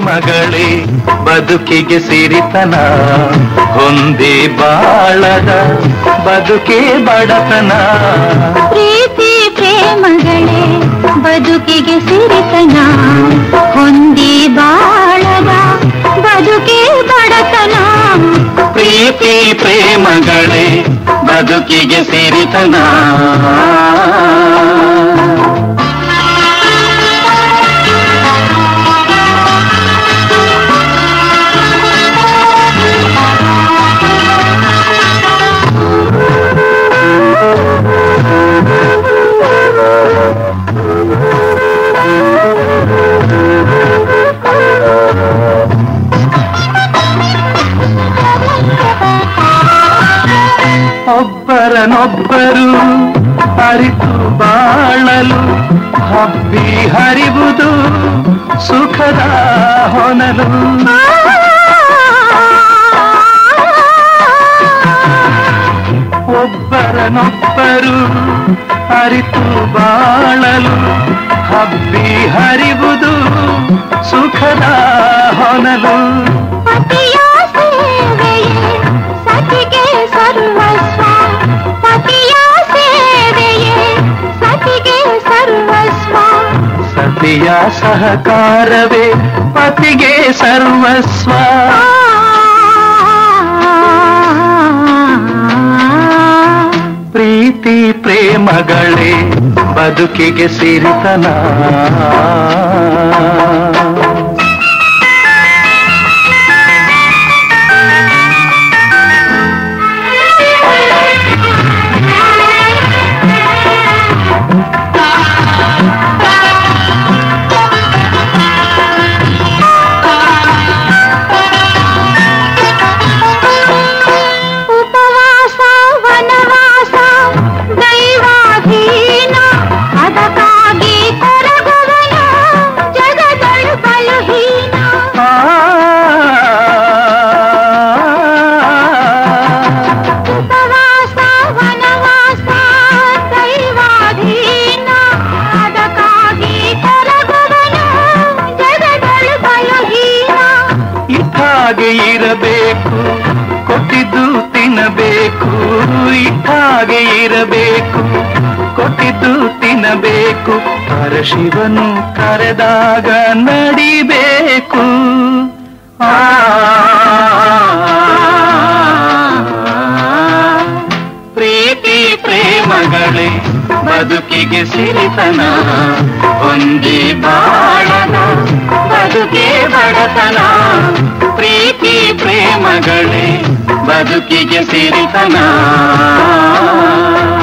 ಪ್ರೇಮಗಳೇ ಬದುಕಿಗೆ ಸಿರಿತನ ಹೊಂದಿ ಬಾಳದ ಬದುಕೇ ಬಡತನ ಪ್ರೀತಿ ಪ್ರೇಮಗಳೇ ಬದುಕಿಗೆ ಸಿರಿತನ ಹೊಂದಿ ಬಾಳದ ಬದುಕೇ ಬಡತನ ಪ್ರೀತಿ ಪ್ರೇಮಗಳೇ ಬದುಕಿಗೆ ಸಿರಿತನ ಒಬ್ಬರನೊಬ್ಬರು ಅರಿತು ಬಾಳಲು ಹಬ್ಬಿ ಹರಿವುದು ಸುಖದ ಹೊನಲು ಒಬ್ಬರನೊಬ್ಬರು ಅರಿತು ಬಾಳಲು ಹಬ್ಬಿ ಹರಿವುದು ಸುಖದ ಹೊನಲು ಪತಿಯ ಸೇವೆಯೇ ಸತಿಗೆ ಸರ್ವಸ್ವ ಪತಿಯ ಸೇವೆಯೇ ಸತಿಗೆ ಸರ್ವಸ್ವ ಸತಿಯ ಸಹಕಾರವೇ ಪತಿಗೆ ಸರ್ವಸ್ವ ಪ್ರೀತಿ ಪ್ರೇಮಗಳೇ ಬದುಕಿಗೆ ಸಿರಿತನ ಉಪವಾಸ ವನವಾಸ ದೈವಾಧೀನ ಅದಕ್ಕಾಗಿ ಕೊರಗುವನ ಜಗದಳು ಬಲಹೀನ ಆ, ಉಪವಾಸ ವನವಾಸ ದೈವಾಧೀನ ಅದಕ್ಕಾಗಿ ಕೊರಗುವನ ಜಗದಳು ಬಲಹೀನ ಇಟ್ಟಾಗೆ ಇರಬೇಕು ಕೊಟ್ಟಿದ್ದು ತಿನ್ನಬೇಕು ಇಟ್ಟಾಗೆ ಇರಬೇಕು ಕೊಟ್ಟಿದ್ದು ತಿನ್ನಬೇಕು ಪರಶಿವನು ಕರೆದಾಗ ನಡಿಬೇಕು ಆ ಪ್ರೀತಿ ಪ್ರೇಮಗಳೇ ಬದುಕಿಗೆ ಸಿರಿತನ ಹೊಂದಿ ಬಾಳನ ಬದುಕೆ ಬಡತನ ಪ್ರೀತಿ ಪ್ರೇಮಗಳೇ ಬದುಕಿಗೆ ಸಿರಿತನ